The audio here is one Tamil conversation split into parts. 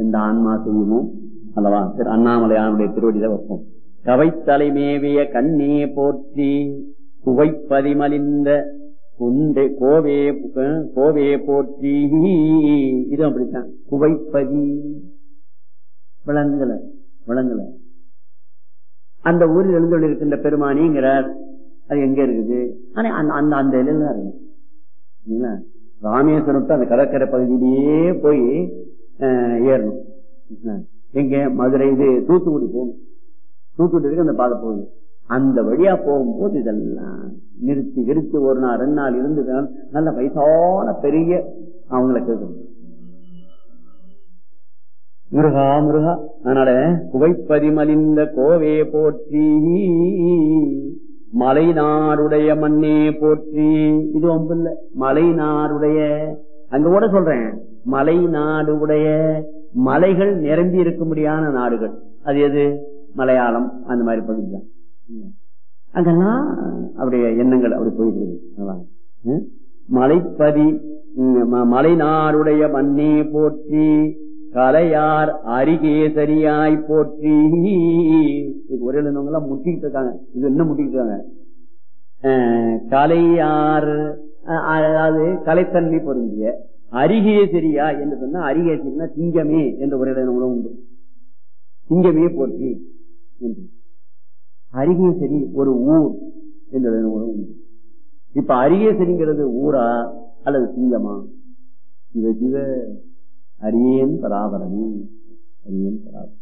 எந்த ஆன்மா செய்யுமோ அல்லவா திரு அண்ணாமலையானுடைய திருவடியில வைப்போம் கவைத்தலை மேவிய கண்ணே போற்றி குவைப்பதிமலிந்த குண்டே கோவே அஹ், கோவே போற்றி இது அப்படித்தான் குவைப்பதி விளங்கல விளங்கல அந்த ஊரில் எழுந்தொழி இருக்கின்ற பெருமானிங்கிறார் அது எங்க இருக்குது ஆனா அந்த அந்த அந்த இலையில தான் இருக்கு சரிங்களா? ராமேஸ்வரம் to அந்த கடற்கரை பகுதியிலேயே போய் அஹ், ஏறணும் சரிங்களா? எங்க மதுரை இது தூத்துக்குடி போகணும் தூத்துக்குடி இருக்கு அந்த பாதை போகுது அந்த வழியா போகும்போது இதெல்லாம் நிறுத்தி நிறுத்தி ஒரு நாள் ரெண்டு நாள் இருந்து நல்ல வயசான பெரிய அவங்கள கேட்கணும் முருகா முருகா அதனால புகைப்பதிமலிந்த கோவே போற்றி மலைநாடுடைய மண்ணே போற்றி இது ஒன்று இல்ல மலைநாடுடைய அங்க கூட சொல்றேன் மலை நாடு உடைய மலைகள் நிரம்பி இருக்கும்படியான நாடுகள் அது எது மலையாளம் அந்த மாதிரி பகுதி தான் அங்கெல்லாம் அப்படியே எண்ணங்கள் அப்படி போயிட்டு இருக்கு மலைப்பதி ம், ம- மலைநாடுடைய மண்ணே போற்றி கலையார் அருகே சரியாய் போற்றி இதுக்கு ஒரே எழுந்தவங்க எல்லாம் முட்டிக்கிட்டு இருக்காங்க இது என்ன முட்டிக்கிட்டு இருக்காங்க அஹ், கலையார் அஹ், அதாவது கலைத்தன்மை பொருந்திய அருகே சரியா என்று சொன்னா அருகே சரினா சிங்கமே என்ற ஒரு எழுந்தவங்களும் உண்டு சிங்கமே போற்றி என்று அருகே சரி ஒரு ஊர் என்று எழுதினவங்களும் உண்டு இப்ப அருகே சரிங்கிறது ஊரா அல்லது சிங்கமா இத சிவ அரியேன் பராபரணி அரியேன் பராபரணி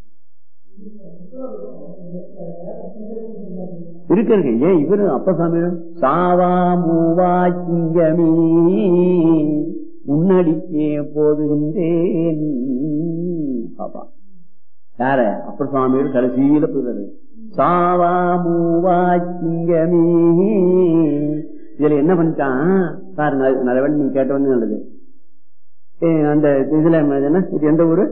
இருக்கு இருக்கு ஏன் இவரு அப்பசாமி சாவா மூவா சிங்கமே முன்னடிக்கே போதுகின்றேன் பாப்பா யார அப்பர் சுவாமியோட கடைசியில போயிடுறது சாவா மூவா சிங்கமே இதுல என்ன பண்ணிட்டான் பாருங்க அது நல்ல வேலை நீங்க கேட்ட வந்து நல்லது ஏ, அந்த இதுல என்ன இது எந்த ஊரு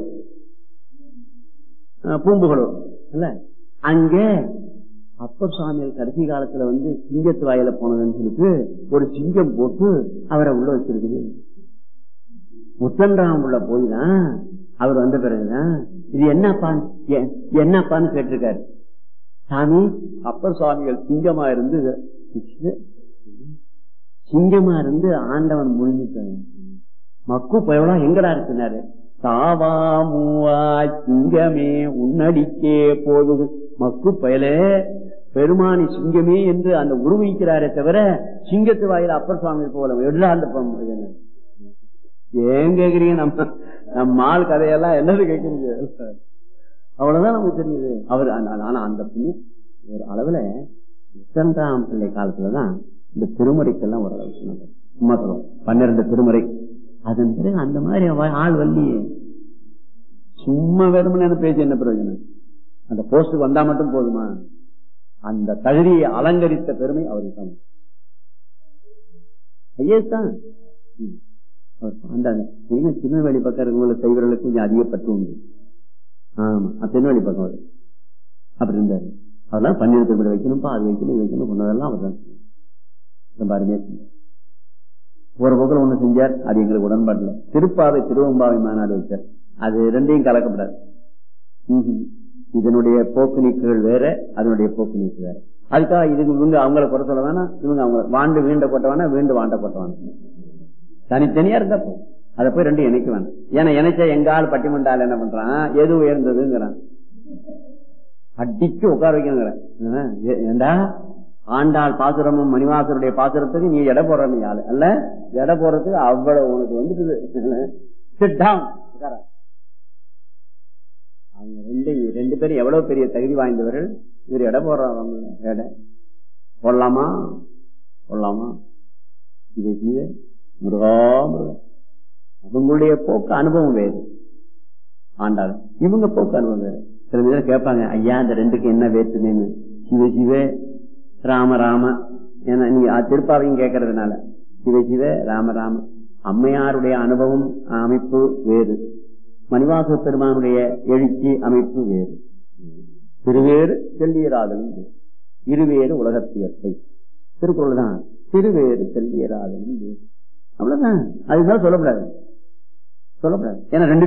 அஹ், பூம்புகளூர் இல்ல அங்க அப்பர் சுவாமிகள் கடைசி காலத்துல வந்து சிங்கத்து வாயில போனதுன்னு சொல்லிட்டு ஒரு சிங்கம் போட்டு அவரை உள்ள வச்சிருக்குது முத்தன்ராம் உள்ள போய் தான் அவர் வந்த பிறகுதான் இது என்னப்பான்னு எ- என்னப்பான்னு கேட்டிருக்காரு சாமி அப்பர் சுவாமிகள் சிங்கமா இருந்து இது- சிங்கமா இருந்து ஆண்டவன் முழுங்கிட்டாங்க மக்கு பயவளா எங்கடா இருக்குனாரு சாவா மூவா சிங்கமே உன்னடிக்கே போது மக்கு பயலே பெருமானி சிங்கமே என்று அந்த உருவிக்கிறாரே தவிர சிங்கத்து வாயில அப்பர் சுவாமி போல எல்லாம் அந்த ப- இது என்ன? ஏன் கேக்குறீங்க நம்ம நம்ம ஆள் கதையெல்லாம் என்னது கேக்குறீங்க அவ்வளவுதான் நமக்கு தெரிஞ்சது அவர் அந்த- ஆனா அந்த புண்ணியம் ஒரு அளவுல இரண்டாம் பிள்ளை காலத்துலதான் இந்த திருமுறைக்கெல்லாம் ஓரளவு சொன்னாங்க சும்மா சொல்லுவோம் பன்னிரண்டு திருமுறை அதன் பிறகு அந்த மாதிரி அவ- ஆள் வள்ளியே சும்மா வெறுமனே பேச்சு என்ன பிரயோஜனம் அந்த போஸ்டுக்கு வந்தா மட்டும் போதுமா அந்த தகுதியை அலங்கரித்த பெருமை அவருக்கு தான் ஐயஸ் தான் ம். அவர் அந்த நீங்க திருநெல்வேலி பக்கம் இருக்கவங்களுக்கு செய்வர்களுக்கு கொஞ்சம் அதிகப்பட்டு உண்டு ஆமா அது திருநெல்வேலி பக்கம் வரும் அப்படி இருந்தாரு அதெல்லாம் பன்னீர் திருப்பதி வைக்கணும்ப்பா அது வைக்கணும் இது வைக்கணும் சொன்னதெல்லாம் அவர் தான் ரொம்ப அருமையா செஞ்சார். ஒரு போக்கில் ஒண்ணு செஞ்சார் அது எங்களுக்கு உடன்பாடுல திருப்பாவை திருவம்பாவை மாநாடு வச்சார் அது ரெண்டையும் கலக்கப்படாது ம்ஹும். இதனுடைய போக்கு நீக்குகள் வேற அதனுடைய போக்கு நீக்கு வேற அதுக்காக இதுக்கு இவங்க அவங்கள குறை சொல்ல வேணாம் இவங்க அவங்க வாண்டு வீண்ட கொட்ட வேணாம் வீண்டு வாண்ட கொட்ட வேணாம் தனித்தனியா இருந்தா போதும் அதை போய் ரெண்டும் இணைக்க வேணாம் ஏன்னா இணைச்சா எங்க ஆள் பட்டிமண்டால் என்ன பண்றான் எது உயர்ந்ததுங்கிறான் அடிச்சு உட்கார வைக்கணுங்கிறேன் ஆஹ், ஏ- ஏண்டா ஆண்டாள் பாசுரமும் மணிவாசருடைய பாசுரத்துக்கு நீ எடை போடுற நீ ஆளு அல்ல எடை போடுறதுக்கு அவ்வளவு உனக்கு வந்துட்டு சிட் டவுன் அவங்க ரெண்டு ரெண்டு பேரும் எவ்வளவு பெரிய தகுதி வாய்ந்தவர்கள் இவர் எடை போடுறாங்க எடை போடலாமா போடலாமா இது இது முருகா முருகா அவங்களுடைய போக்கு அனுபவம் வேறு ஆண்டாள் இவங்க போக்கு அனுபவம் வேறு சில பேர் கேட்பாங்க ஐயா இந்த ரெண்டுக்கு என்ன வேற்றுமைன்னு சிவ சிவ ராம ராம ஏன்னா நீங்க அது திருப்பாவையும் கேட்கறதுனால சிவ சிவ ராம ராம அம்மையாருடைய அனுபவம் அமைப்பு வேறு மணிவாச பெருமானுடைய எழுச்சி அமைப்பு வேறு திருவேறு செல்லியராதலும் வேறு. இருவேறு உலகத்தியற்கை திருக்குறள் தான் திருவேறு செல்லியராதலும் வேறு அவ்வளவுதான் அதுதான் சொல்லக்கூடாது சொல்லக்கூடாது ஏன்னா ரெண்டு